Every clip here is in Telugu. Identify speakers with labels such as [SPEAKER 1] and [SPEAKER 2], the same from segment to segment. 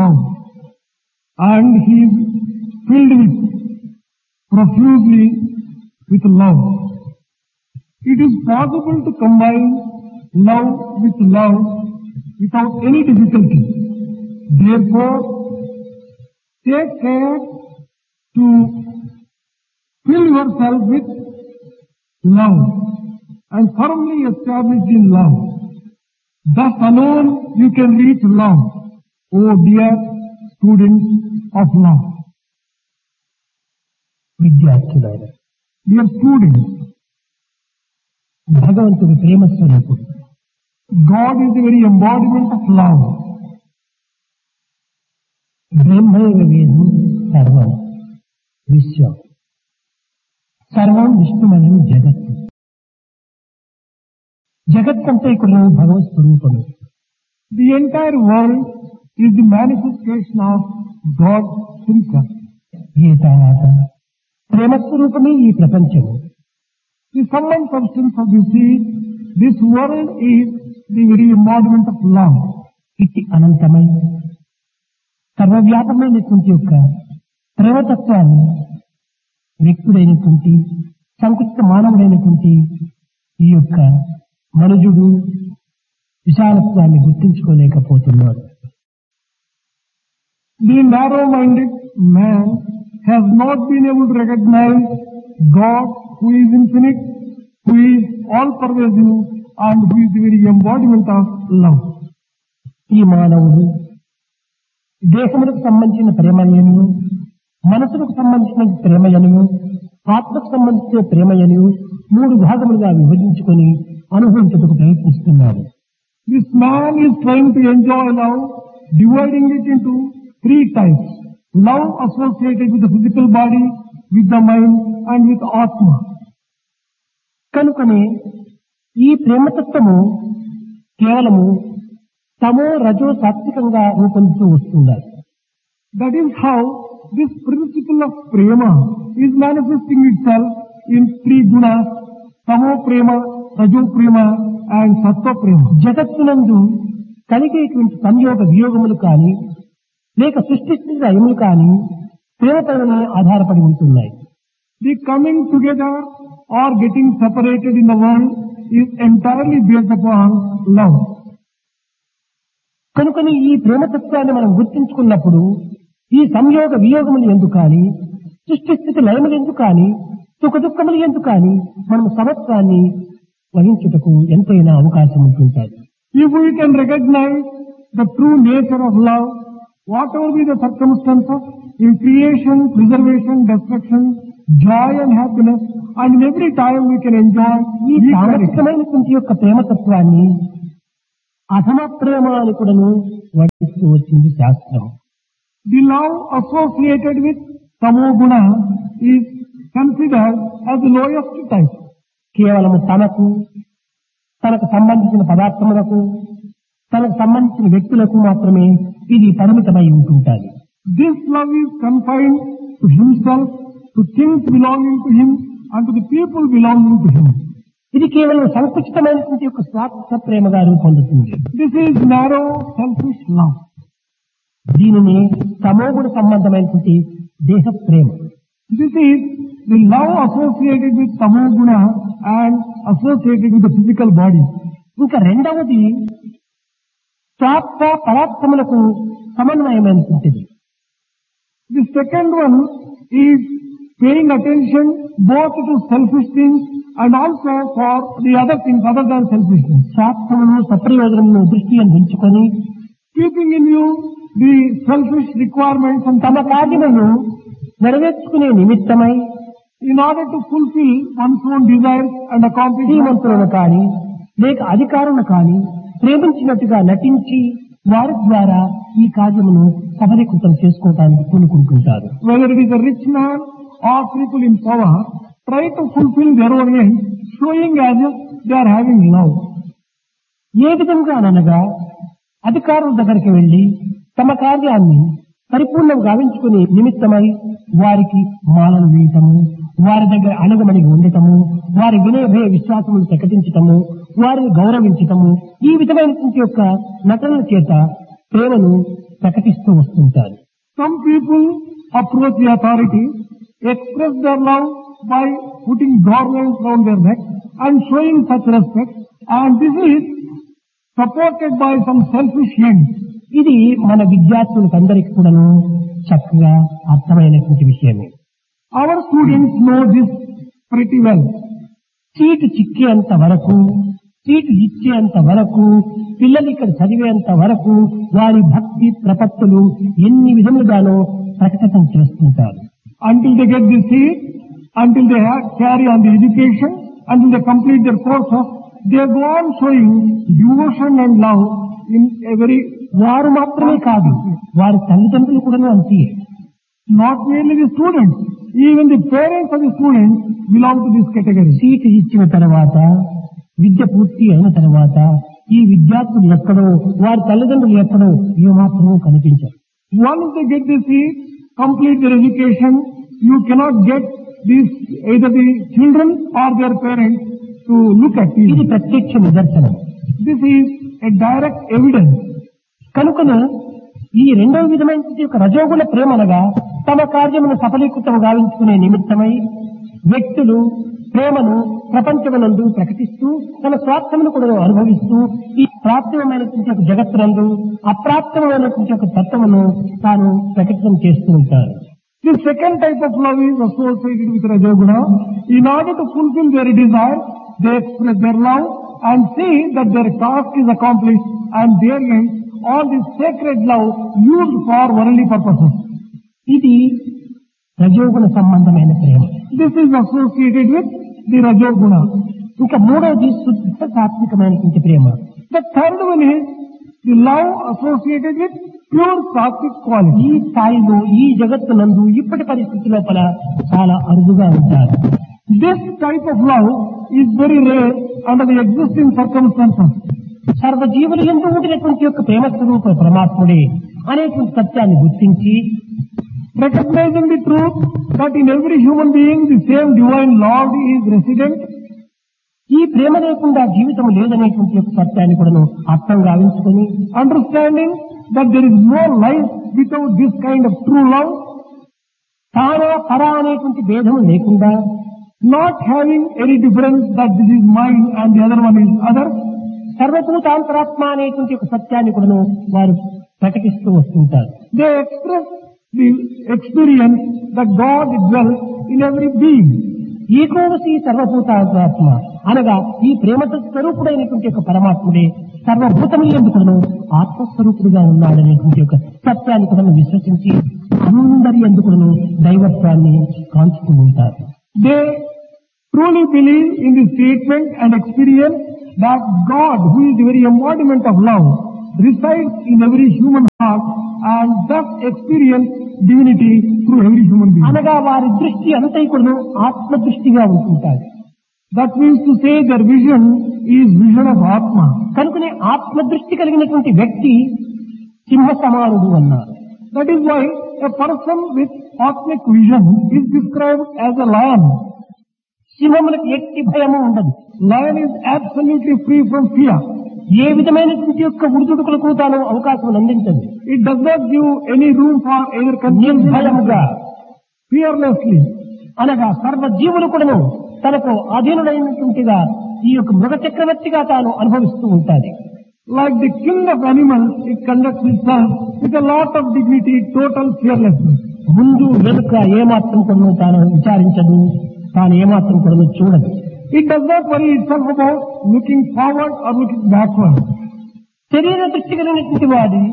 [SPEAKER 1] love and he is filled with profusely with love. It is possible to combine love with love without any difficulty. Therefore, take care to fill yourself with love and firmly established in love. Thus alone you can reach love, O dear students of love.
[SPEAKER 2] విద్యార్థులారా
[SPEAKER 1] Dear students,
[SPEAKER 2] భగవంతుడు ప్రేమ స్వరూపుడు
[SPEAKER 1] God is the very embodiment of love.
[SPEAKER 2] బ్రహ్మైవ వేదం సర్వం విశ్వం సర్వం విష్ణుమయం జగత్తు జగత్తంతా ఇక్కడ భగవత్ స్వరూపము
[SPEAKER 1] The entire world is the manifestation of God Himself.
[SPEAKER 2] ఏ తర్వాత ప్రేమ స్వరూపమే ఈ ప్రపంచము
[SPEAKER 1] The sum and substance of this is, this world is the very embodiment of love.
[SPEAKER 2] ఇట్టి అనంతమై సర్వవ్యాపమైనటువంటి యొక్క ప్రేమతత్వాన్ని వ్యక్తుడైనటువంటి సంకుచిత మానవుడైనటువంటి ఈ యొక్క మనుజుడు విశాలత్వాన్ని గుర్తించుకోలేకపోతున్నాడు
[SPEAKER 1] The narrow-minded man has not been able to recognize God who is infinite, who is all-pervasive, and who is the very embodiment of love.
[SPEAKER 2] ఈ మానవుడు దేహములకు సంబంధించిన ప్రేమయను మనసులకు సంబంధించిన ప్రేమయను ఆత్మకు సంబంధించిన ప్రేమయను మూడు భాగములుగా విభజించుకొని అనుభవించుటకు ప్రయత్నిస్తున్నాడు
[SPEAKER 1] This man is trying to enjoy love, dividing it into three types. Love associated with the physical body, with the mind, and with Atma.
[SPEAKER 2] కనుకనే ఈ ప్రేమతత్వము కేవలము తమో రజో సాత్వికంగా రూపొందుతూ వస్తున్నారు
[SPEAKER 1] That is how this principle of prema is manifesting itself in three gunas, tamo prema, rajo prema, and sattva prema.
[SPEAKER 2] జగత్తునందు కలిగేటువంటి సంయోగ వియోగములు కానీ లేక సృష్టిస్తున్న అయములు కానీ ప్రేమపైన ఆధారపడి ఉంటున్నాయి
[SPEAKER 1] The coming together or getting separated in the world is entirely based upon love.
[SPEAKER 2] కనుకని ఈ ప్రేమతత్వాన్ని మనం గుర్తించుకున్నప్పుడు ఈ సంయోగ వియోగములు ఎందుకు కానీ సృష్టిస్థితి లయములు ఎందుకు కానీ సుఖ దుఃఖములు ఎందుకు కానీ మనం సమత్వాన్ని వహించుటకు ఎంతైనా అవకాశం ఉంటుంటుంది
[SPEAKER 1] If we can recognize the true nature of love, whatever be the circumstances in creation, preservation, destruction, joy and happiness, and in every time we can enjoy
[SPEAKER 2] ఈ
[SPEAKER 1] equality.
[SPEAKER 2] ప్రాముఖ్యమైనటువంటి యొక్క ప్రేమతత్వాన్ని అధమ ప్రేమ అని కూడాను వర్ణిస్తూ వచ్చింది శాస్త్రం
[SPEAKER 1] The love associated with tamoguna is considered as the lowest type.
[SPEAKER 2] కేవలము తనకు తనకు సంబంధించిన పదార్థములకు తనకు సంబంధించిన వ్యక్తులకు మాత్రమే ఇది పరిమితమై ఉంటుంటాది
[SPEAKER 1] This love is confined to himself, to things belonging to him, and to the people belonging to him.
[SPEAKER 2] ఇది కేవలం సంకుచితమైనటువంటి యొక్క స్వార్థ ప్రేమగా రూపొందుతుంది
[SPEAKER 1] This is narrow, selfish love.
[SPEAKER 2] దీనిని తమోగుణ సంబంధమైనటువంటి దేహ ప్రేమ
[SPEAKER 1] This is the love associated with tamoguna and associated with the physical body.
[SPEAKER 2] ఇంకా రెండవది స్వార్థ పదార్థములకు సమన్వయమైనటువంటిది
[SPEAKER 1] The second one is paying attention both to selfish things and also for the other things other than selfishness.
[SPEAKER 2] స్వార్థమును సప్రయోజనమును దృష్టి ఉంచుకొని
[SPEAKER 1] Keeping in view the selfish requirements and
[SPEAKER 2] తమ కార్యములను నెరవేర్చుకునే నిమిత్తమై
[SPEAKER 1] in order to fulfill one's own desires and accomplish
[SPEAKER 2] శ్రీమంతులను కానీ లేక అధికారులను కానీ ప్రేమించినట్టుగా నటించి వారి ద్వారా ఈ కార్యమును సఫలీకృతం చేసుకోవడానికి పూనుకుంటుంటారు
[SPEAKER 1] whether it is a rich man or people in power, try to fulfill their own ends, showing as if they are having love.
[SPEAKER 2] ఏ విధంగా అనగా అధికారుల దగ్గరికి వెళ్లి తమ కార్యాన్ని పరిపూర్ణం గావించుకునే నిమిత్తమై వారికి మాలను వేయటము వారి దగ్గర అణగమణిగి ఉండటము వారి వినయ భయ విశ్వాసములు ప్రకటించటము వారిని గౌరవించటము ఈ విధమైనటువంటి యొక్క నటనల చేత ప్రేమను ప్రకటిస్తూ వస్తుంటారు
[SPEAKER 1] Some people approach the authorities, express their love by putting garlands round their neck and showing such respect, and this is supported by some selfish ends.
[SPEAKER 2] ఇది మన విద్యార్థులకు అందరికీ కూడాను చక్కగా అర్థమైనటువంటి విషయమే
[SPEAKER 1] Our students know this pretty well.
[SPEAKER 2] Seat చిక్కేంత వరకు సీటు ఇచ్చేంత వరకు పిల్లలు ఇక్కడ చదివేంత వరకు వారి భక్తి ప్రపత్తులు ఎన్ని విధములుగానో ప్రకటన చేస్తుంటారు
[SPEAKER 1] Until they get the seat, until they have, carry on the education, until they complete their courses, they go on showing devotion and love in a very,
[SPEAKER 2] వారు మాత్రమే కాదు వారి తల్లిదండ్రులు కూడా అంతే
[SPEAKER 1] not merely the students, even the parents of the students belong to this category.
[SPEAKER 2] Seat ఇచ్చిన తర్వాత విద్య పూర్తి అయిన తర్వాత ఈ విద్యార్థులు ఎక్కడో వారి తల్లిదండ్రులు ఎక్కడో ఏమాత్రమూ కనిపించరు
[SPEAKER 1] Once they get the seat, complete their education, you cannot get these, either the children or their parents to look at
[SPEAKER 2] ఇది
[SPEAKER 1] you.
[SPEAKER 2] ప్రత్యక్ష నిదర్శనం
[SPEAKER 1] This is a direct evidence.
[SPEAKER 2] కనుకనే ఈ రెండవ విధమైన యొక్క రజోగుణ ప్రేమ అనగా తమ కార్యమును సఫలీకృతం గావించుకునే నిమిత్తమై వ్యక్తులు ప్రేమను ప్రపంచమునందు ప్రకటిస్తూ తన స్వార్థమును కూడా అనుభవిస్తూ ఈ ప్రాప్తమైనటువంటి ఒక జగత్తునందు అప్రాప్తమైనటువంటి ఒక తత్వమును తాను ప్రకటన చేస్తూ ఉంటారు
[SPEAKER 1] The second type of love is associated with Rajoguna. In order to fulfill their desire, they express their love and see that their task is accomplished and therein all this sacred love used for worldly purposes.
[SPEAKER 2] ఇది రజోగుణ సంబంధమైన ప్రేమ
[SPEAKER 1] This is associated with the Rajoguna.
[SPEAKER 2] ఇంకా మూడవది శుద్ధ సాత్వికమైనటువంటి ప్రేమ
[SPEAKER 1] The third one is the love associated with pure sattvic quality.
[SPEAKER 2] ఈ స్థాయిలో ఈ జగత్తునందు ఇప్పటి పరిస్థితి లోపల చాలా అరుదుగా ఉంటారు
[SPEAKER 1] This type of love is very rare under the existing circumstances.
[SPEAKER 2] సర్వజీవులు ఎందు ఉండినటువంటి యొక్క ప్రేమ స్వరూప పరమాత్ముడే అనేటువంటి సత్యాన్ని గుర్తించి
[SPEAKER 1] Recognizing the truth that in every human being the same divine Lord is resident,
[SPEAKER 2] ఈ ప్రేమ లేకుండా జీవితం లేదనేటువంటి యొక్క సత్యాన్ని కూడా అర్థం గావించుకొని
[SPEAKER 1] understanding that there is no life without this kind of true love,
[SPEAKER 2] తానా పరా అనేటువంటి భేదం లేకుండా
[SPEAKER 1] not having any difference that this is mine and the other one is other,
[SPEAKER 2] సర్వభూతాంతరాత్మ అనేటువంటి ఒక సత్యాన్ని కూడా వారు ప్రకటిస్తూ వస్తుంటారు
[SPEAKER 1] they express the experience that God dwells in every being.
[SPEAKER 2] ఏకోవసి సర్వభూతాత్మ అనగా ఈ ప్రేమ స్వరూపుడైనటువంటి యొక్క పరమాత్ముడే సర్వభూతములు ఎందుకును ఆత్మస్వరూపుడుగా ఉన్నాడనేటువంటి యొక్క సత్యాన్ని కూడా విశ్వసించి అందరి ఎందుకును దైవత్వాన్ని కాంచుతూ ఉంటారు
[SPEAKER 1] They truly believe in the statement and experience that God, who is the very embodiment of love, resides in every human heart and thus experience divinity through every human being.
[SPEAKER 2] అనగా వారి దృష్టి అంతా కూడా ఆత్మ దృష్టిగా ఉంటుంటారు
[SPEAKER 1] That means to say their vision is vision of Atma.
[SPEAKER 2] కనుకనే ఆత్మ దృష్టి కలిగినటువంటి వ్యక్తి సింహ సమానుడు అన్నారు
[SPEAKER 1] That is why a person with Atmic vision is described as a lion.
[SPEAKER 2] సింహములకు ఎట్టి భయము ఉండదు
[SPEAKER 1] Lion is absolutely free from fear.
[SPEAKER 2] ఏ విధమైనటువంటి యొక్క ఉడుదుడుకులకు తాను అవకాశం అందించదు
[SPEAKER 1] It does not give any room for either confusion
[SPEAKER 2] నిర్భయముగా
[SPEAKER 1] fearlessly.
[SPEAKER 2] అనగా సర్వ జీవులు కూడాను తనకు అధీనుడైనటువంటిగా ఈ యొక్క మృగ చక్రవర్తిగా తాను అనుభవిస్తూ ఉంటాది
[SPEAKER 1] Like the king of animals, it conducts itself with a lot of dignity, total fearlessness.
[SPEAKER 2] ముందు వెనుక ఏమాత్రం కూడా తాను విచారించదు తాను ఏమాత్రం కూడా చూడదు
[SPEAKER 1] It does not worry itself about looking forward or looking backward.
[SPEAKER 2] శరీర దృష్టి కలిగినటువంటి వాడి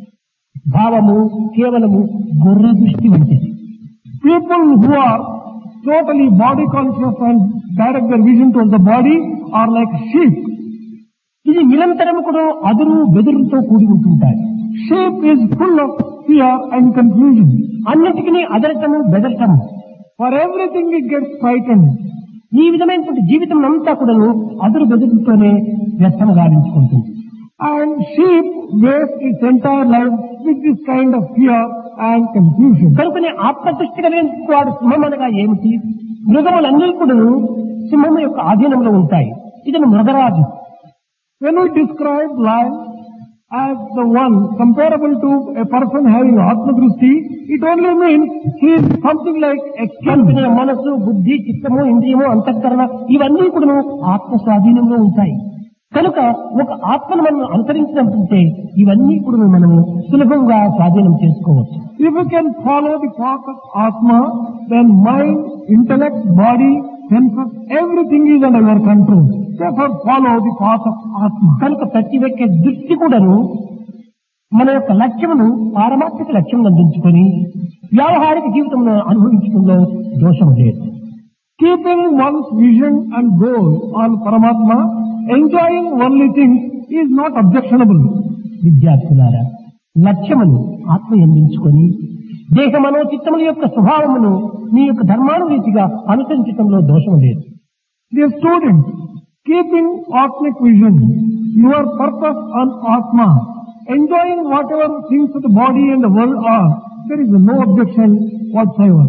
[SPEAKER 2] భావము కేవలము గొర్రె దృష్టి వంటిది
[SPEAKER 1] People who are totally body conscious and direct their vision towards the body are like sheep.
[SPEAKER 2] ఇది నిరంతరము కూడా అదురు బెదురుతో కూడి ఉంటుంటాయి
[SPEAKER 1] Sheep is full of fear and confusion.
[SPEAKER 2] అన్నిటికీ అదరటము బెదరటము
[SPEAKER 1] For everything it gets frightened.
[SPEAKER 2] ఈ విధమైనటువంటి జీవితం అంతా కూడాను అదురు బెదురుతోనే వ్యర్థం గావించుకుంటుంది
[SPEAKER 1] And sheep waste its entire life with this kind of fear and confusion.
[SPEAKER 2] కనుకనే ఆత్మదృష్టి కలిగిన వాడు సింహం అనగా ఏమిటి మృగములన్నీ కూడాను సింహం యొక్క ఆధీనంలో ఉంటాయి ఇతను మృగరాజు
[SPEAKER 1] When we describe lion as the one comparable to a person having Atma Drishti, it only means he is something like a king.
[SPEAKER 2] కల్పన మనసు బుద్ధి చిత్తము ఇంద్రియము అంతఃకరణ ఇవన్నీ కూడా ఆత్మ స్వాధీనంలో ఉంటాయి కనుక ఒక ఆత్మను మనం అనుసరించినట్టుంటే ఇవన్నీ కూడా మనము సులభంగా స్వాధీనం చేసుకోవచ్చు
[SPEAKER 1] If you can follow the path of Atma, then mind, intellect, body, senses, everything is under your control. Therefore follow the path of Atma.
[SPEAKER 2] కనుక ప్రతి వ్యక్తి దృష్టి కూడాను మన యొక్క లక్ష్యమును పారమార్థిక లక్ష్యం అందించుకొని వ్యావహారిక జీవితంలో అనుభవించడంలో దోషం లేదు
[SPEAKER 1] Keeping one's vision and goal on Paramatma, enjoying worldly things is not objectionable.
[SPEAKER 2] విద్యార్థులారా లక్ష్యమును ఆత్మ ఎందించుకొని దేహ మనోచిత్తముల యొక్క స్వభావమును మీ యొక్క ధర్మానురీతిగా అనుసరించడంలో దోషం లేదు
[SPEAKER 1] Dear students, keeping Atmic vision, your purpose on Atma, enjoying whatever things of the body and the world are, there is no objection whatsoever.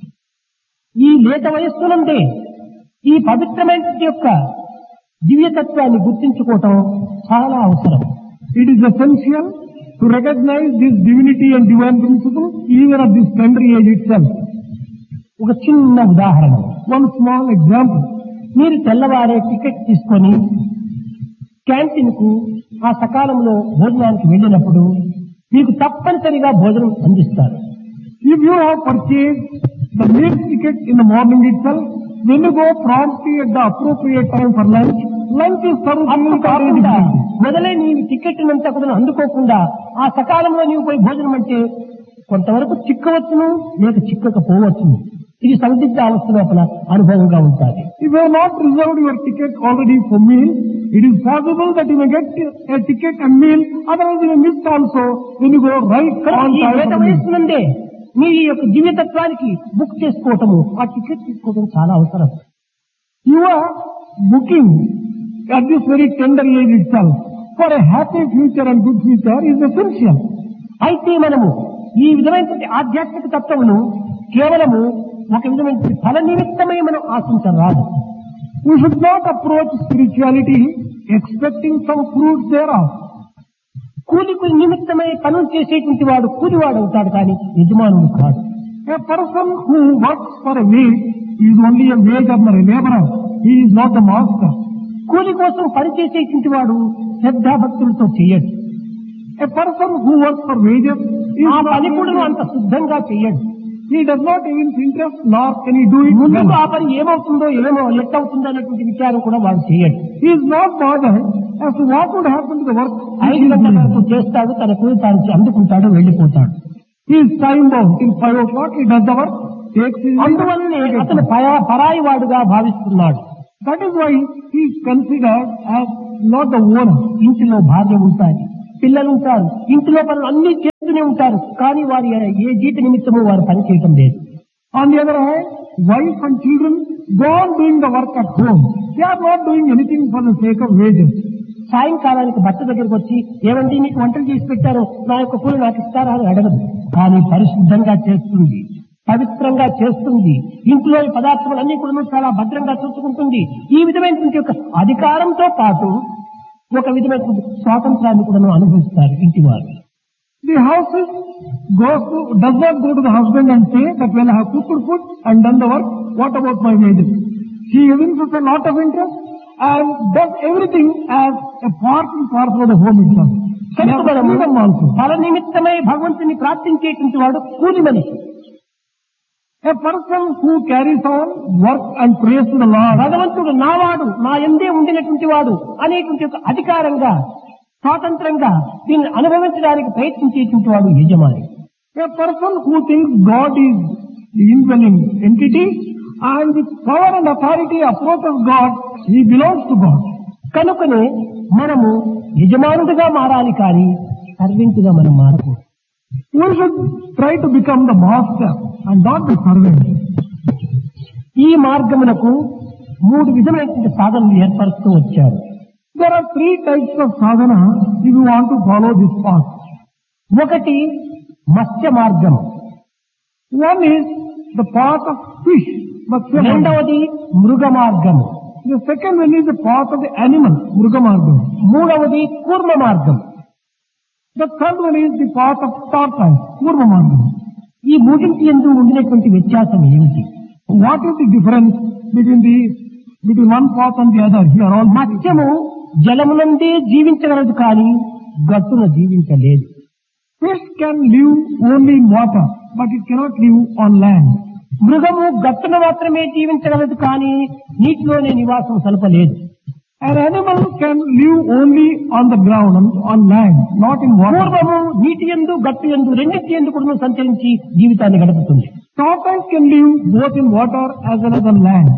[SPEAKER 2] ఈ లేత వయస్సునందే ఈ పవిత్రమైన యొక్క దివ్యతత్వాన్ని గుర్తించుకోవటం చాలా అవసరం
[SPEAKER 1] It is essential to recognize this divinity and divine principle even at this tender age itself.
[SPEAKER 2] ఒక చిన్న ఉదాహరణ
[SPEAKER 1] One small example.
[SPEAKER 2] మీరు తెల్లవారే టికెట్ తీసుకొని క్యాంటీన్ కు ఆ సకాలంలో భోజనానికి వెళ్ళినప్పుడు మీకు తప్పనిసరిగా భోజనం అందిస్తారు
[SPEAKER 1] If you have purchased the meal ticket in the morning itself, when you go promptly at the appropriate time for lunch, lunch is served to
[SPEAKER 2] అప్పుడు
[SPEAKER 1] you
[SPEAKER 2] కాకుండా
[SPEAKER 1] accordingly.
[SPEAKER 2] మొదలై నీవు టికెట్ అంతా కూడా అందుకోకుండా ఆ సకాలంలో నీవు పోయి భోజనం అంటే కొంతవరకు చిక్కవచ్చును లేక చిక్కకపోవచ్చును ఇది సందిగ్ధ అవస్థ లోపల అనుభవంగా ఉంటుంది
[SPEAKER 1] If you have not reserved your ticket already for meal, it is possible that you may get a ticket and meal, otherwise you may miss also when you go right
[SPEAKER 2] కనుక
[SPEAKER 1] on
[SPEAKER 2] ఈ
[SPEAKER 1] time
[SPEAKER 2] వేద
[SPEAKER 1] for meal.
[SPEAKER 2] వయస్సు నుండే మీ యొక్క దివ్యతత్వానికి బుక్ చేసుకోవటము ఆ టికెట్ తీసుకోవడం చాలా అవసరం
[SPEAKER 1] You are booking at this very tender age itself for a happy future and good future is essential.
[SPEAKER 2] అయితే మనము ఈ విధమైనటువంటి ఆధ్యాత్మిక తత్వమును కేవలము ఒక విధమైన ఫల నిమిత్తమై మనం ఆశించరాదు
[SPEAKER 1] We should not approach spirituality expecting some fruits thereof.
[SPEAKER 2] కూలికి నిమిత్తమై పనులు చేసేటువంటి వాడు కూలివాడు అవుతాడు కానీ యజమానుడు కాదు
[SPEAKER 1] A person who works for a wage is only a wage earner, a laborer. He is not the master.
[SPEAKER 2] కూలి కోసం పని చేసేటువంటి వాడు శ్రద్ధాభక్తులతో చేయడు
[SPEAKER 1] A person who works for wages is
[SPEAKER 2] ఆ
[SPEAKER 1] not
[SPEAKER 2] పని కూడా అంత శుద్ధంగా చేయడు
[SPEAKER 1] he does not even interest nor can he do it
[SPEAKER 2] ముందుకు ఆ
[SPEAKER 1] well.
[SPEAKER 2] పని ఏమవుతుందో ఏమో ఎట్టవుతుందో అనేటువంటి విచారం కూడా వాడు చేయడు
[SPEAKER 1] He is not bothered as to what would happen to the work. which
[SPEAKER 2] ఐదు
[SPEAKER 1] he is
[SPEAKER 2] గంటల
[SPEAKER 1] doing.
[SPEAKER 2] వరకు చేస్తాడు తన కూలి తాను అందుకుంటాడు వెళ్ళిపోతాడు
[SPEAKER 1] He is time bound. Till five o'clock he does the work, takes his
[SPEAKER 2] అందువల్లనే అతను పరా- పరాయి వాడుగా భావిస్తున్నాడు
[SPEAKER 1] That is why he is considered as not the owner.
[SPEAKER 2] ఇంటిలో భార్య ఉంటారు పిల్లలు ఉంటారు ఇంటిలో పనులు అన్ని చేస్తూనే ఉంటారు కానీ వారి ఏ జీత నిమిత్తము వారు పని చేయటం లేదు
[SPEAKER 1] On the other hand, wife and children go on doing the work at home. They are not doing anything for the sake of wages.
[SPEAKER 2] సాయంకాలానికి భర్త దగ్గరికి వచ్చి ఏమండి నీకు వంటలు చేసి పెట్టారు నా యొక్క కూలి నాకు ఇస్తారా అని అడగదు కానీ పరిశుద్ధంగా చేస్తుంది పవిత్రంగా చేస్తుంది ఇంట్లోని పదార్థాలన్నీ కూడా చాలా భద్రంగా చూసుకుంటుంది ఈ విధమైనటువంటి యొక్క అధికారంతో పాటు ఒక విధమైనటువంటి స్వాతంత్రాన్ని కూడా అనుభవిస్తారు ఇంటి వారు
[SPEAKER 1] The houses goes to, does not go to the husband and say that when I have cooked food and done the work, what about my wages? She evinces a lot of interest and does everything as a part and parcel of the home itself. She has
[SPEAKER 2] కనుక
[SPEAKER 1] freedom
[SPEAKER 2] మనము
[SPEAKER 1] also.
[SPEAKER 2] ఫల నిమిత్తమై భగవంతుని ప్రార్థించేటువంటి వాడు కూలి మనిషి
[SPEAKER 1] A person who carries on work and prays to the Lord
[SPEAKER 2] భగవంతుడు నావాడు నా ఎందే ఉండినటువంటి వాడు అనేటువంటి ఒక అధికారంగా స్వాతంత్రంగా దీన్ని అనుభవించడానికి ప్రయత్నించేటువంటి వాడు యజమాని
[SPEAKER 1] A person who thinks God is the indwelling entity and with power and authority approaches God, he belongs to God.
[SPEAKER 2] కనుకనే మనము యజమానుడిగా మారాలి కానీ సర్వెంట్గా మనం మారకూడదు
[SPEAKER 1] We should try to become the master and not the servant.
[SPEAKER 2] ఈ మార్గమునకు మూడు విధమైనటువంటి సాధనలు ఏర్పరుస్తూ వచ్చారు
[SPEAKER 1] There are three types of sadhana if you want to follow this path.
[SPEAKER 2] ఒకటి మత్స్య మార్గం
[SPEAKER 1] One is the path of fish, Matsya Marga.
[SPEAKER 2] రెండవది మృగ మార్గము
[SPEAKER 1] The second one is the path of the animal, Mruga Marga.
[SPEAKER 2] మూడవది కూర్మ మార్గం
[SPEAKER 1] The third one is the path of tortoise, Purva Margam.
[SPEAKER 2] ఈ మూడింటి ఎందు ఉండినటువంటి వ్యత్యాసం ఏమిటి
[SPEAKER 1] What is the difference between the between one path and the other? Here all
[SPEAKER 2] మత్స్యము జలమునందే జీవించగలదు కానీ గట్టున జీవించలేదు
[SPEAKER 1] Fish can live only in water, but it cannot live on land.
[SPEAKER 2] మృగము గట్టున మాత్రమే జీవించగలదు కానీ నీటిలోనే నివాసం సలపలేదు
[SPEAKER 1] An animal can live only on the ground, on, on land, not in water.
[SPEAKER 2] పూర్వము నీటి ఎందు గట్టు ఎందు రెండింటి ఎందు కూడా సంచరించి జీవితాన్ని గడుపుతుంది
[SPEAKER 1] Tortoise can live both in water as well as on land.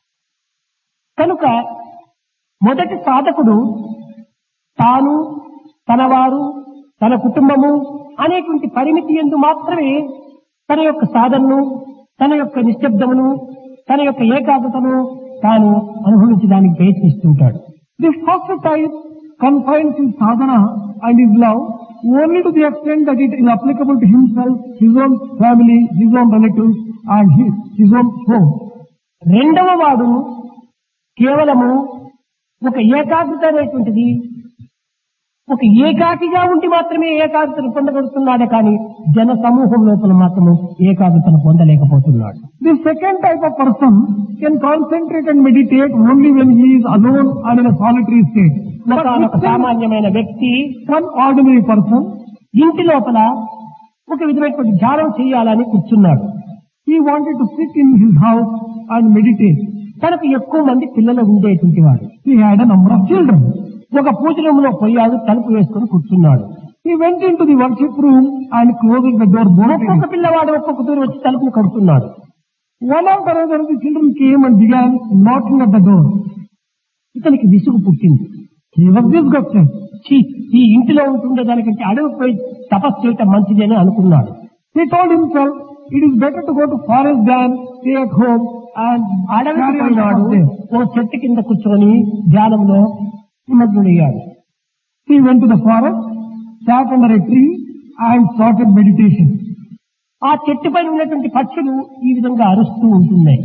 [SPEAKER 2] కనుక మొదటి సాధకుడు తాను తనవారు తన కుటుంబము అనేటువంటి పరిమితి ఎందు మాత్రమే తన యొక్క సాధనను తన యొక్క నిశ్శబ్దమును తన యొక్క ఏకాగ్రతను తాను అనుభవించడానికి ప్రయత్నిస్తుంటాడు
[SPEAKER 1] The first type confines his sadhana and his love only to the extent that it is applicable to himself, his own family, his own relatives, and his, his own home.
[SPEAKER 2] రెండవ వాడు కేవలము ఒక ఏకాగ్రత అనేటువంటిది ఒక ఏకాకిగా ఉండి మాత్రమే ఏకాగ్రతను పొందగలుగుతున్నాడే కానీ జన సమూహం లోపల మాత్రము ఏకాగ్రతను పొందలేకపోతున్నాడు
[SPEAKER 1] The second type of person can concentrate and meditate only when he is alone and in a solitary state. But
[SPEAKER 2] ఒకనొక
[SPEAKER 1] within
[SPEAKER 2] సామాన్యమైన వ్యక్తి
[SPEAKER 1] one ordinary person,
[SPEAKER 2] ఇంటి లోపల ఒక విధమైనటువంటి ధ్యానం చేయాలని కూర్చున్నాడు
[SPEAKER 1] he wanted to sit in his house and meditate.
[SPEAKER 2] తనకు ఎక్కువ మంది పిల్లలు ఉండేటువంటి వాడు
[SPEAKER 1] He had a number of children.
[SPEAKER 2] ఒక పూజలంలో పోయాడు తలుపు వేసుకొని కూర్చున్నాడు
[SPEAKER 1] He went into the worship room and closing the door
[SPEAKER 2] ఒక్కొక్క
[SPEAKER 1] boldly.
[SPEAKER 2] పిల్లవాడు ఒక్కొక్క దూరం వచ్చి తలుపును కడుతున్నాడు
[SPEAKER 1] One after another, the children came and began knocking at the door.
[SPEAKER 2] ఇతనికి విసుగు పుట్టింది
[SPEAKER 1] He was disgusted.
[SPEAKER 2] ఛీ, ఈ ఇంటిలో ఉంటుండే దానికంటే అడవికి పోయి తపస్సు చేయటం మంచిది అని అనుకున్నాడు
[SPEAKER 1] He told himself, it is better to go to forest than stay at home and
[SPEAKER 2] అడవికి
[SPEAKER 1] carry on
[SPEAKER 2] పోయినాడు
[SPEAKER 1] there.
[SPEAKER 2] ఓ చెట్టు కింద కూర్చొని ధ్యానంలో నిమగ్నుడయ్యాడు
[SPEAKER 1] He went to the forest, sat under a tree and started meditation.
[SPEAKER 2] ఆ చెట్టు పైన ఉన్నటువంటి పక్షులు ఈ విధంగా అరుస్తూ ఉంటున్నాయి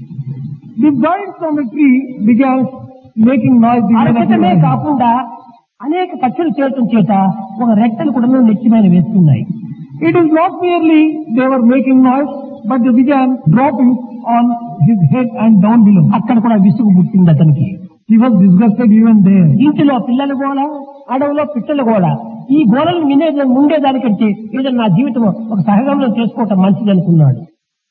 [SPEAKER 1] The birds from the tree began making noise. the
[SPEAKER 2] అరచటమే కాకుండా అనేక పక్షులు చేరటం చేత ఒక రెక్కలు కూడా నెత్తిమైన వేస్తున్నాయి
[SPEAKER 1] It is not merely they were making noise, but they began dropping on his head and down below.
[SPEAKER 2] అక్కడ కూడా విసుగు పుట్టింది అతనికి
[SPEAKER 1] He was disgusted even there.
[SPEAKER 2] ఇంటిలో పిల్లలు గోడ అడవిలో పిట్టలు గోడ ఈ గోడలు వినే ఉండేదానికంటే ఏదైనా నా జీవితం ఒక సహగంలో చేసుకోవటం మంచిది అనుకున్నాడు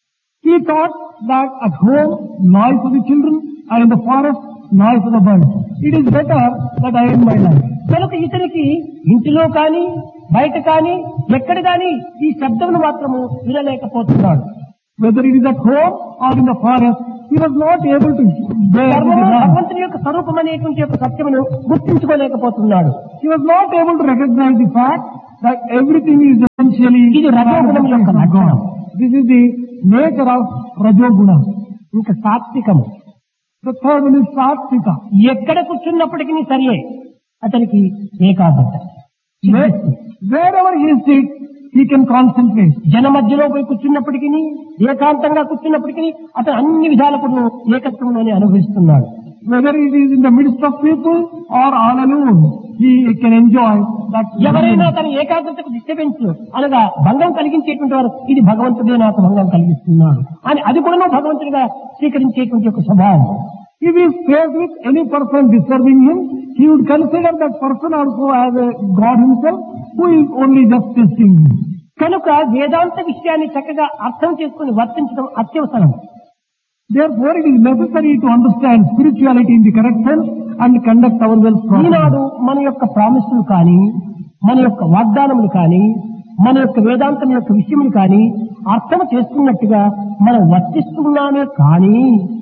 [SPEAKER 1] He thought that at home, noise of the children, and in the forest, noise of the birds. It is better that I end my life.
[SPEAKER 2] కనుక ఇతనికి ఇంటిలో కానీ బయట కానీ ఎక్కడ కానీ ఈ శబ్దమును మాత్రము వినలేకపోతున్నాడు
[SPEAKER 1] Whether it is at home or in the forest, he was not able to bear with
[SPEAKER 2] సర్వము
[SPEAKER 1] the noise.
[SPEAKER 2] భగవంతుని యొక్క స్వరూపం అనేటువంటి యొక్క సత్యమును గుర్తించుకోలేకపోతున్నాడు
[SPEAKER 1] He was not able to recognize the fact that everything is essentially
[SPEAKER 2] ఇది రజోగుణం యొక్క
[SPEAKER 1] God.
[SPEAKER 2] లక్షణం
[SPEAKER 1] This is the nature of Rajoguna.
[SPEAKER 2] ఇంకా సాత్వికము
[SPEAKER 1] The third one is Satvika.
[SPEAKER 2] ఎక్కడ కూర్చున్నప్పటికీ సరే అతనికి ఏకాగ్రత
[SPEAKER 1] Where, wherever he sits, he can concentrate.
[SPEAKER 2] జన మధ్యలో పోయి కూర్చున్నప్పటికీ ఏకాంతంగా కూర్చున్నప్పటికీ అతను అన్ని విధాలకు ఏకత్వంలోనే అనుభవిస్తున్నాడు
[SPEAKER 1] Whether it is in the midst of people or all alone, he can enjoy that.
[SPEAKER 2] ఎవరైనా తన ఏకాగ్రతకు డిస్టర్బెన్స్ అనగా భంగం కలిగించేటువంటి వారు ఇది భగవంతుడే నాకు భంగం కలిగిస్తున్నాడు అని అది కూడా భగవంతుడిగా స్వీకరించేటువంటి ఒక స్వభావం
[SPEAKER 1] If he is faced with any person disturbing him, he would consider that person also as a God himself who is only just testing him.
[SPEAKER 2] కనుక వేదాంత విషయాన్ని చక్కగా అర్థం చేసుకుని వర్తించడం అత్యవసరం
[SPEAKER 1] Therefore, it is necessary to understand spirituality in the correct sense and conduct ourselves properly.
[SPEAKER 2] ఈనాడు మన యొక్క ప్రామిసులు కానీ మన యొక్క వాగ్దానములు కానీ మన యొక్క వేదాంతం యొక్క విషయములు కానీ అర్థం చేసుకున్నట్టుగా మనం వర్తిస్తున్నామే కానీ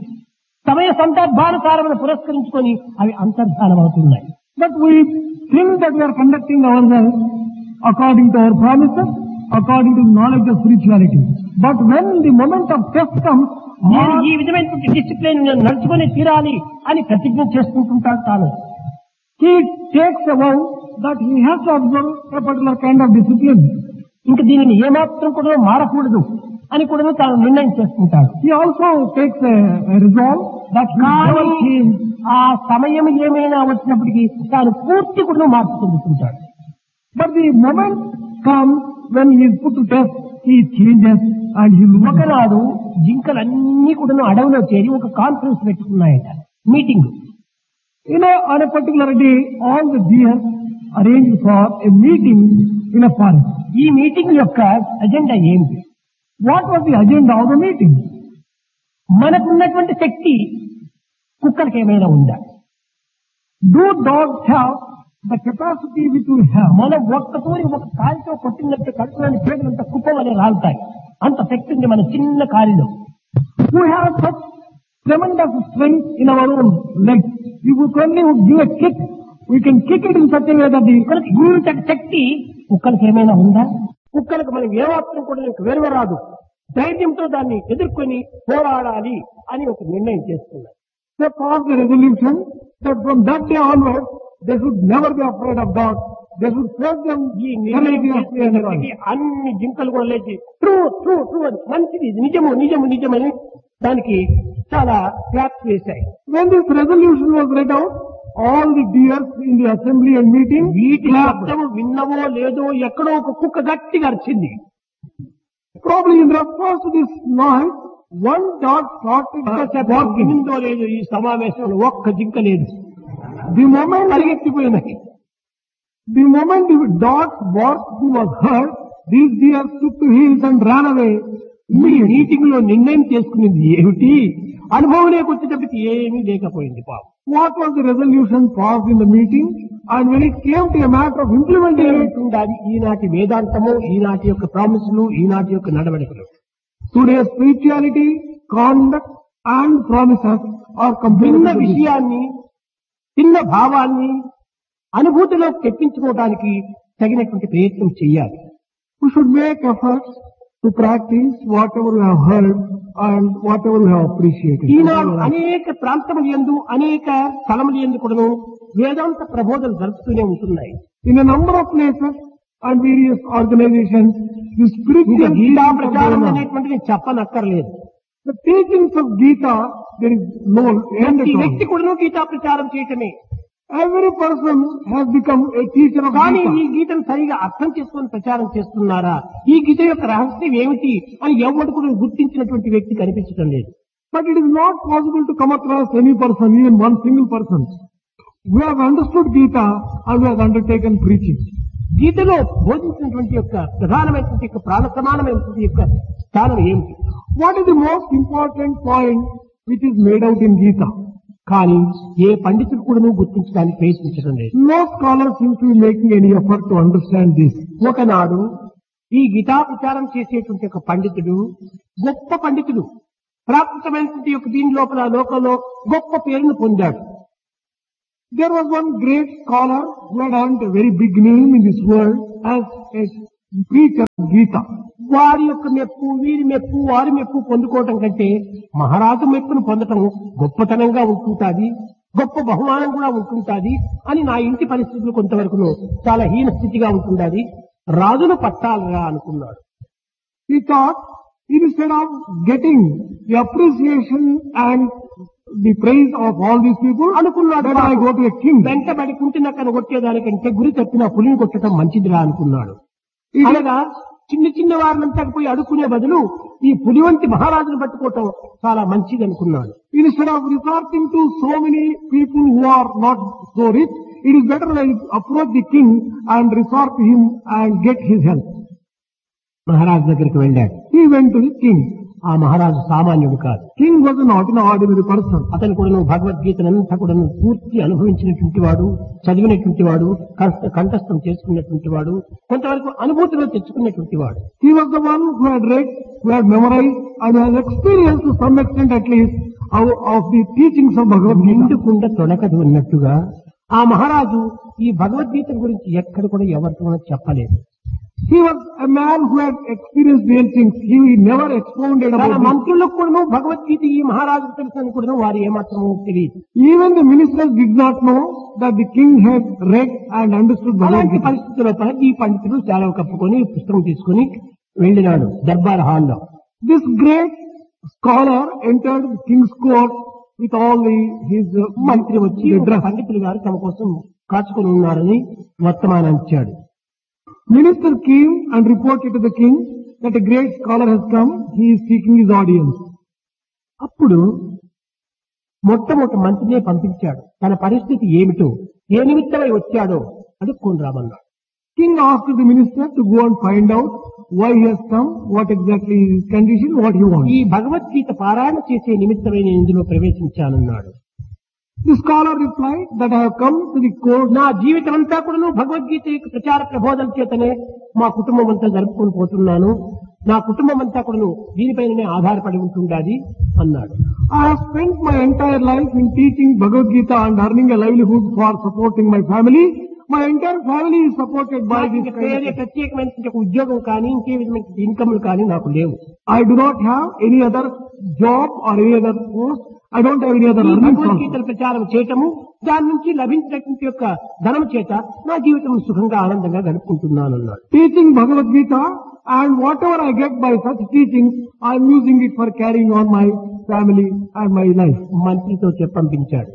[SPEAKER 2] సమయ సందర్భానుసారమును పురస్కరించుకొని అవి అంతర్ధానం అవుతున్నాయి
[SPEAKER 1] But we think that we are conducting ourselves according to our promises, according to the knowledge of spirituality. But when the moment of test comes,
[SPEAKER 2] నేను
[SPEAKER 1] or
[SPEAKER 2] ఈ విధమైనటువంటి డిసిప్లిన్ నేను నడుచుకొని తీరాలి అని ప్రతిజ్ఞ చేసుకుంటుంటాడు తాను
[SPEAKER 1] he takes a vow that he has to observe a particular kind of discipline.
[SPEAKER 2] ఇంక దీనిని ఏమాత్రం కూడా మారకూడదు అని కూడా తాను నిర్ణయం చేసుకుంటాడు
[SPEAKER 1] He also takes a, a resolve that he will never
[SPEAKER 2] కానీ
[SPEAKER 1] change.
[SPEAKER 2] ఆ సమయం ఏమైనా వచ్చినప్పటికీ తాను పూర్తి కూడా మార్పు చెందుతుంటాడు
[SPEAKER 1] But the moment comes when he is put to test, he changes and he loses.
[SPEAKER 2] ఒకనాడు జింకలన్నీ కూడా అడవిలో చేరి ఒక కాన్ఫరెన్స్ పెట్టుకున్నాయట meeting
[SPEAKER 1] You know, on a particular day, all the deer arranged for a meeting in a forest.
[SPEAKER 2] ఈ మీటింగ్ యొక్క అజెండా ఏమిటి
[SPEAKER 1] What was the agenda of the meeting?
[SPEAKER 2] మనకున్నటువంటి శక్తి కుక్కలకి ఏమైనా ఉందా
[SPEAKER 1] Do dogs have the capacity which we have?
[SPEAKER 2] మనం ఒక్క తూరి ఒక కాలితో కొట్టినట్టు కడుపులోని పేదలంతా కుప్ప వలె రాలుతాయి అంత శక్తి ఉంది మన చిన్న కాలిలో
[SPEAKER 1] We have such tremendous strength in our own legs. If we only would give a kick, we can kick it in such a way that the
[SPEAKER 2] కుక్కలకి ఇంతటి శక్తి కుక్కలకి ఏమైనా ఉందా కుక్కలకు మనం ఏమాత్రం కూడా నీకు వెరవరాదు ధైర్యంతో దాన్ని ఎదుర్కొని పోరాడాలి అని ఒక నిర్ణయం చేసుకున్నారు
[SPEAKER 1] they passed a resolution that from that day onwards, they should never be afraid of dogs. They should face them
[SPEAKER 2] ఈ నిర్ణయం
[SPEAKER 1] courageously and
[SPEAKER 2] చేసినప్పటికీ అన్ని జింకలు కూడా లేచి ట్రూ ట్రూ ట్రూ అని మంచిది ఇది నిజము నిజము నిజమని దానికి చాలా క్లాప్స్ వేశాయి
[SPEAKER 1] When this resolution was read out, all the deers in the assembly and meeting
[SPEAKER 2] వీటి
[SPEAKER 1] clapped.
[SPEAKER 2] శబ్దము విన్నవో లేదో ఎక్కడో ఒక కుక్క గట్టిగా అరిచింది
[SPEAKER 1] Probably in response to this noise, one dog started barking.
[SPEAKER 2] వినిందో లేదో ఈ సమావేశంలో ఒక్క జింక లేదు
[SPEAKER 1] The moment,
[SPEAKER 2] పరిగెత్తిపోయినాయి
[SPEAKER 1] the moment the dog's barking was heard, these deers took to heels and ran away.
[SPEAKER 2] ఈ మీటింగ్ లో నిర్ణయం చేసుకునేది ఏమిటి అనుభవం లేకొచ్చేటప్పటికి ఏమీ లేకపోయింది పాపం
[SPEAKER 1] What was the resolution passed in the meeting? And when it came to a matter of implementing it,
[SPEAKER 2] ఉండాలి ఈనాటి వేదాంతము ఈనాటి యొక్క ప్రామిసులు ఈనాటి యొక్క నడవడికలు
[SPEAKER 1] today's spirituality, conduct and promises are
[SPEAKER 2] చిన్న
[SPEAKER 1] completely
[SPEAKER 2] విషయాన్ని చిన్న భావాన్ని అనుభూతిలోకి తెప్పించుకోవడానికి తగినటువంటి ప్రయత్నం చేయాలి
[SPEAKER 1] We should make efforts to practice whatever we have heard and whatever we have appreciated.
[SPEAKER 2] ఈనాడు అనేక ప్రాంతముల ఎందు అనేక స్థలముల ఎందు కూడాను వేదాంత ప్రబోధనలు జరుపుతూనే ఉంటున్నాయి
[SPEAKER 1] In a number of places and various organizations, the
[SPEAKER 2] ఇంకా
[SPEAKER 1] spiritual
[SPEAKER 2] గీతా
[SPEAKER 1] teachings are
[SPEAKER 2] ప్రచారం
[SPEAKER 1] going on.
[SPEAKER 2] అనేటువంటిది చెప్పనక్కర్లేదు
[SPEAKER 1] The teachings of Gita, there is no end
[SPEAKER 2] ప్రతి
[SPEAKER 1] at
[SPEAKER 2] వ్యక్తి
[SPEAKER 1] all.
[SPEAKER 2] కూడాను గీతా ప్రచారం చేయటమే
[SPEAKER 1] Every person has become a teacher of
[SPEAKER 2] కానీ ఈ
[SPEAKER 1] Gita.
[SPEAKER 2] గీతను సరిగా అర్థం చేసుకొని ప్రచారం చేస్తున్నారా ఈ గీత యొక్క రహస్యం ఏమిటి అని ఎవరు కూడా గుర్తించినటువంటి వ్యక్తి కనిపించడం లేదు
[SPEAKER 1] But it is not possible to come across any person, even one single person. We have understood Gita and we have undertaken preaching.
[SPEAKER 2] గీతలో బోధించినటువంటి యొక్క ప్రధానమైనటువంటి యొక్క ప్రాణ సమానమైనటువంటి యొక్క స్థానం ఏమిటి
[SPEAKER 1] What is the most important point which is made out in Gita?
[SPEAKER 2] కానీ ఏ పండితుడు కూడా గుర్తించడానికి ప్రయత్నించడం లేదు
[SPEAKER 1] No scholar seems to be making any effort to understand this.
[SPEAKER 2] ఒకనాడు ఈ గీతా ప్రచారం చేసేటువంటి ఒక పండితుడు గొప్ప పండితుడు ప్రాకృతమైనటువంటి యొక్క దీని లోపల లోకంలో గొప్ప పేరును పొందాడు
[SPEAKER 1] There was one great scholar who had earned a very big name in this world as a preacher of Gita.
[SPEAKER 2] వారి యొక్క మెప్పు వీరి మెప్పు వారి మెప్పు పొందుకోవటం కంటే మహారాజు మెప్పును పొందటం గొప్పతనంగా ఉంటుంటాది గొప్ప బహుమానం కూడా ఉంటుంటాది అని నా ఇంటి పరిస్థితులు కొంతవరకు చాలా హీన స్థితిగా ఉంటుండాది రాజును పట్టాలరా అనుకున్నాడు
[SPEAKER 1] He thought instead of getting the appreciation and the praise of all these people,
[SPEAKER 2] అనుకున్నాడు
[SPEAKER 1] that I go to a king.
[SPEAKER 2] వెంటబడి కుంటినక్కను కొట్టేదానికంటే గురి తప్పిన పులిని కొట్టడం మంచిదిరా అనుకున్నాడు అనగా చిన్న చిన్న వారినంతా పోయి అడుక్కునే బదులు ఈ పులి వంటి మహారాజును పట్టుకోవటం చాలా మంచిది అనుకున్నాడు
[SPEAKER 1] Instead of resorting to so many people who are not so rich, it is better I approach the king and resort to him and get his help.
[SPEAKER 2] మహారాజు దగ్గరికి వెళ్ళాడు
[SPEAKER 1] He went to the king.
[SPEAKER 2] ఆ మహారాజు సామాన్యుడు కాదు
[SPEAKER 1] King was not an ordinary person.
[SPEAKER 2] అతను కూడా భగవద్గీతనంతా కూడా పూర్తి అనుభవించినటువంటి వాడు చదివినటువంటి వాడు కంఠ- కంఠస్థం చేసుకున్నటువంటి వాడు కొంతవరకు అనుభూతిలో తెచ్చుకున్నటువంటి వాడు
[SPEAKER 1] He was the one who had read, who had memorized, and who has experienced to some extent at least of, of the teachings of Bhagavad Gita.
[SPEAKER 2] నిండుకుండ తొడకదు ఉన్నట్టుగా ఆ మహారాజు ఈ భగవద్గీత గురించి ఎక్కడ కూడా ఎవరితో కూడా చెప్పలేదు
[SPEAKER 1] He was a man who had experienced real things. He never expounded
[SPEAKER 2] తన
[SPEAKER 1] about it.
[SPEAKER 2] మంత్రులకు కూడా భగవద్గీత ఈ మహారాజు తెలుసని కూడా వారు ఏమాత్రమూ తెలియదు
[SPEAKER 1] Even the ministers did not know that the king had read and understood Bhagavad
[SPEAKER 2] అలాంటి
[SPEAKER 1] Gita.
[SPEAKER 2] పరిస్థితుల్లో ఈ పండితుడు చాలా కప్పుకొని పుస్తకం తీసుకుని వెళ్ళినాడు దర్బార్ హాల్లో
[SPEAKER 1] This great scholar entered the king's court with all the, his uh,
[SPEAKER 2] మంత్రి వచ్చి
[SPEAKER 1] the
[SPEAKER 2] ఒక
[SPEAKER 1] dress.
[SPEAKER 2] పండితులు గారు తమ కోసం కాచుకొని ఉన్నారని వర్తమానం ఇచ్చాడు
[SPEAKER 1] Minister came and reported to the king that a great scholar has come. He is seeking his audience.
[SPEAKER 2] అప్పుడు మొట్టమొదటి మంత్రినే పంపించాడు తన పరిస్థితి ఏమిటో ఏ నిమిత్తమై వచ్చాడో అడుక్కొని రామన్నాడు
[SPEAKER 1] King asked the minister to go and find out why he has come, what exactly is his condition, what he wants.
[SPEAKER 2] ఈ భగవద్గీత పారాయణ చేసే నిమిత్తమై నేను ఇందులో ప్రవేశించానన్నాడు
[SPEAKER 1] The scholar replied that I have come to the court.
[SPEAKER 2] నా జీవితం అంతా కూడా భగవద్గీత యొక్క ప్రచార ప్రబోధన చేతనే మా కుటుంబం అంతా జరుపుకొని పోతున్నాను నా కుటుంబం అంతా కూడా దీనిపైననే ఆధారపడి ఉంటుండాది అన్నాడు
[SPEAKER 1] I have spent my entire life in teaching Bhagavad Gita and earning a livelihood for supporting my family. My entire family is supported by
[SPEAKER 2] నాకు
[SPEAKER 1] this
[SPEAKER 2] ఇంకా
[SPEAKER 1] kind
[SPEAKER 2] వేరే
[SPEAKER 1] of
[SPEAKER 2] ప్రత్యేకమైన ఒక ఉద్యోగం కానీ ఇంకే విధమైన ఇన్కమ్లు కానీ నాకు లేవు
[SPEAKER 1] I do not have any other job or any other post. I don't have any other
[SPEAKER 2] ఈ
[SPEAKER 1] earnings also.
[SPEAKER 2] భగవద్గీతల ప్రచారం చేయటము దాని నుంచి లభించినటువంటి యొక్క ధనం చేత నా జీవితం సుఖంగా ఆనందంగా గడుపుకుంటున్నాను అన్నాడు
[SPEAKER 1] Teaching Bhagavad Gita and whatever I get by such teachings, I am using it for carrying on my family and my life.
[SPEAKER 2] మంత్రితో చెప్పంపించాడు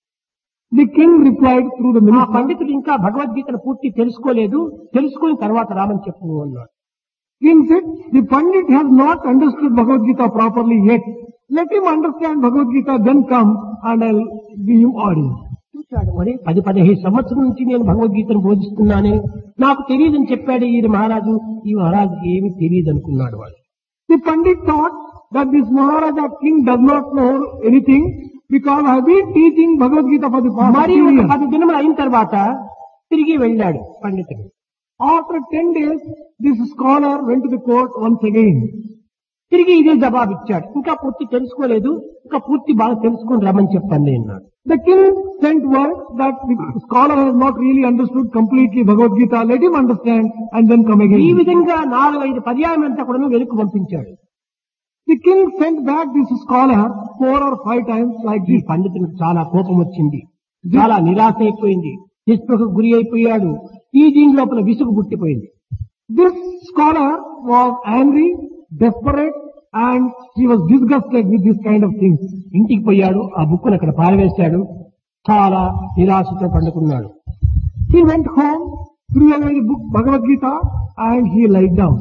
[SPEAKER 1] The king replied through the
[SPEAKER 2] ఆ
[SPEAKER 1] minister,
[SPEAKER 2] పండితుడు ఇంకా భగవద్గీతను పూర్తి తెలుసుకోలేదు తెలుసుకుని తర్వాత రామని చెప్పు అన్నాడు
[SPEAKER 1] King said, the Pandit has not understood Bhagavad Gita properly yet. Let him understand Bhagavad Gita, then come and I'll give you audience.
[SPEAKER 2] చూశాడు మరి పది పదిహేను సంవత్సరం నుంచి నేను భగవద్గీతను బోధిస్తున్నానే నాకు తెలియదని చెప్పాడు ఈ మహారాజు ఈ మహారాజుకి ఏమీ తెలియదు అనుకున్నాడు వాడు
[SPEAKER 1] The Pandit thought that this Maharaja king does not know anything because I have been teaching Bhagavad Gita for the past
[SPEAKER 2] మరి
[SPEAKER 1] 15
[SPEAKER 2] ఒక
[SPEAKER 1] years.
[SPEAKER 2] పది దినములు అయిన తర్వాత తిరిగి వెళ్ళాడు పండితుడు
[SPEAKER 1] After 10 days, this scholar went to the court once again.
[SPEAKER 2] తిరిగి ఇదే జవాబు ఇచ్చాడు ఇంకా పూర్తి తెలుసుకోలేదు ఇంకా పూర్తి బాగా తెలుసుకొని రమ్మని చెప్పండి అన్నాడు
[SPEAKER 1] The king sent word that the scholar has not really understood completely Bhagavad Gita. Let him understand and then come
[SPEAKER 2] ఈ
[SPEAKER 1] again.
[SPEAKER 2] విధంగా నాలుగు ఐదు పర్యాయం అంతా కూడా వెనుక పంపించాడు
[SPEAKER 1] The king sent back this scholar four or five times like
[SPEAKER 2] ఈ
[SPEAKER 1] this.
[SPEAKER 2] పండితునికి చాలా కోపం వచ్చింది చాలా నిరాశ అయిపోయింది నిస్పృహకు గురి అయిపోయాడు ఈ దీని లోపల విసుగు పుట్టిపోయింది
[SPEAKER 1] This scholar was angry, desperate, and he was disgusted with this kind of things.
[SPEAKER 2] ఇంటికి పోయాడు ఆ బుక్కును అక్కడ పారవేశాడు చాలా నిరాశతో పండుకున్నాడు
[SPEAKER 1] He went home, threw away the book Bhagavad Gita, and he lied down.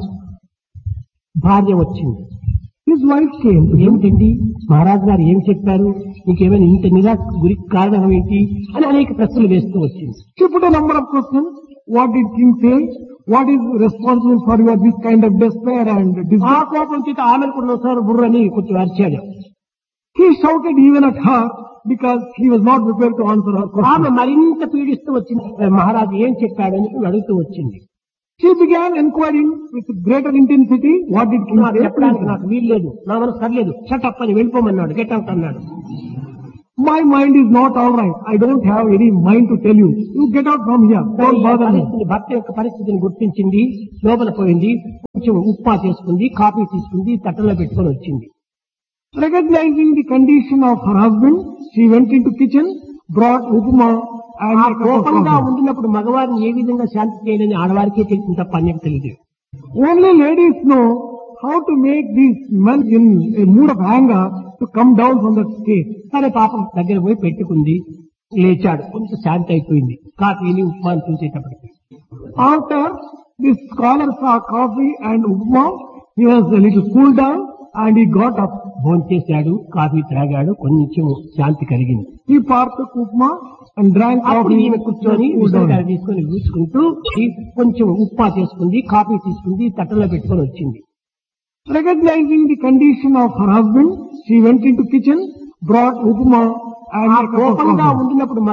[SPEAKER 2] భార్య వచ్చింది
[SPEAKER 1] His wife came to him.
[SPEAKER 2] ఏమిటండి మహారాజు గారు ఏం చెప్పారు నీకేమైనా ఇంత నిరాశ గురికి కారణం ఏంటి అని అనేక ప్రశ్నలు వేస్తూ వచ్చింది
[SPEAKER 1] She put a number of questions. What did king say? What is responsible for your this kind of despair and
[SPEAKER 2] ఆ
[SPEAKER 1] disgust?
[SPEAKER 2] కోపం చేత ఆమెను కూడా ఒకసారి బుర్రని కొంచెం అరిచాడు
[SPEAKER 1] He shouted even at her because he was not prepared to answer her
[SPEAKER 2] ఆమె
[SPEAKER 1] question.
[SPEAKER 2] మరింత పీడిస్తూ వచ్చింది మహారాజు ఏం చెప్పాడని అడుగుతూ వచ్చింది
[SPEAKER 1] She began inquiring with greater intensity. What did king
[SPEAKER 2] నాకు
[SPEAKER 1] say?
[SPEAKER 2] చెప్పడానికి నాకు వీలు లేదు నా మనసు సర్లేదు షటప్ అని వెళ్ళిపోమన్నాడు గెట్ అవుట్ అన్నాడు
[SPEAKER 1] My mind is not all right. I don't have any mind to tell you. You get out from here. Don't bother me.
[SPEAKER 2] పరిస్థితిని భర్త యొక్క పరిస్థితిని గుర్తించింది లోపల పోయింది కొంచెం ఉప్మా చేసుకుంది కాఫీ తీసుకుంది తట్టలో పెట్టుకొని వచ్చింది
[SPEAKER 1] Recognizing the condition of her husband, she went into kitchen, brought upma and
[SPEAKER 2] ఆ
[SPEAKER 1] a cup of
[SPEAKER 2] కోపంగా
[SPEAKER 1] coffee.
[SPEAKER 2] ఉండినప్పుడు మగవారిని ఏ విధంగా శాంతి చేయాలని ఆడవారికే తెలిసింది తప్ప అన్నికి తెలియదు
[SPEAKER 1] Only ladies know how to make these men in a mood of anger to come down from that state.
[SPEAKER 2] సరే పాపం దగ్గర పోయి పెట్టుకుంది లేచాడు కొంచెం శాంతి అయిపోయింది కాఫీని ఉప్మాని చూసేటప్పటికి
[SPEAKER 1] After this scholar saw coffee and upma, he was a little cooled down and he got up.
[SPEAKER 2] భోంచేశాడు కాఫీ త్రాగాడు కొంచెం శాంతి కలిగింది
[SPEAKER 1] He partook upma and drank
[SPEAKER 2] అప్పుడు
[SPEAKER 1] coffee.
[SPEAKER 2] ఈమె కూర్చొని
[SPEAKER 1] cooled down.
[SPEAKER 2] విసనకాయ తీసుకొని కూర్చుకుంటూ కొంచెం ఉప్మా చేసుకుంది కాఫీ తీసుకుంది తట్టలో పెట్టుకొని వచ్చింది
[SPEAKER 1] Recognizing the condition of her husband, she went into kitchen, brought upma and
[SPEAKER 2] ఆ
[SPEAKER 1] a cup of
[SPEAKER 2] కోపంగా
[SPEAKER 1] coffee.
[SPEAKER 2] ఉండినప్పుడు